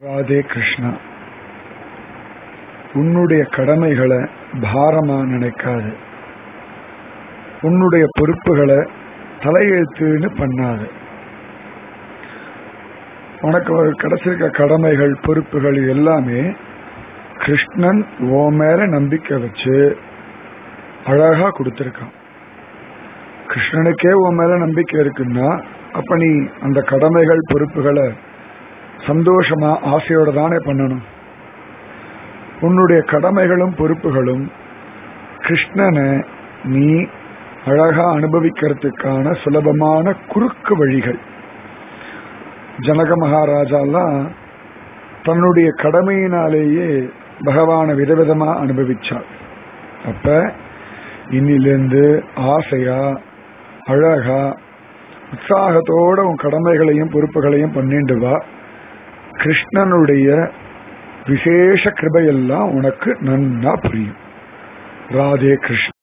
ராதே கிருஷ்ணா உன்னுடைய கடமைகளை பாரமா நினைக்காது உன்னுடைய பொறுப்புகளை தலையெழுத்துன்னு பண்ணாது உனக்கு கிடைச்சிருக்க கடமைகள் பொறுப்புகள் எல்லாமே கிருஷ்ணன் ஓ மேல நம்பிக்கை வச்சு அழகா கொடுத்திருக்கான் கிருஷ்ணனுக்கே உன் மேல நம்பிக்கை இருக்குன்னா அப்ப நீ அந்த கடமைகள் பொறுப்புகளை சந்தோஷமா ஆசையோட தானே பண்ணணும் உன்னுடைய கடமைகளும் பொறுப்புகளும் கிருஷ்ணனை நீ அழகா அனுபவிக்கிறதுக்கான சுலபமான குறுக்கு வழிகள் ஜனக மகாராஜாலாம் தன்னுடைய கடமையினாலேயே பகவானை விதவிதமா அனுபவிச்சார் அப்ப இன்னிலிருந்து ஆசையா அழகா உற்சாகத்தோட உன் கடமைகளையும் பொறுப்புகளையும் பண்ணிட்டு வா கிருஷ்ணனுடைய விசேஷ கிருபையெல்லாம் உனக்கு நன்னா புரியும் ராதே கிருஷ்ண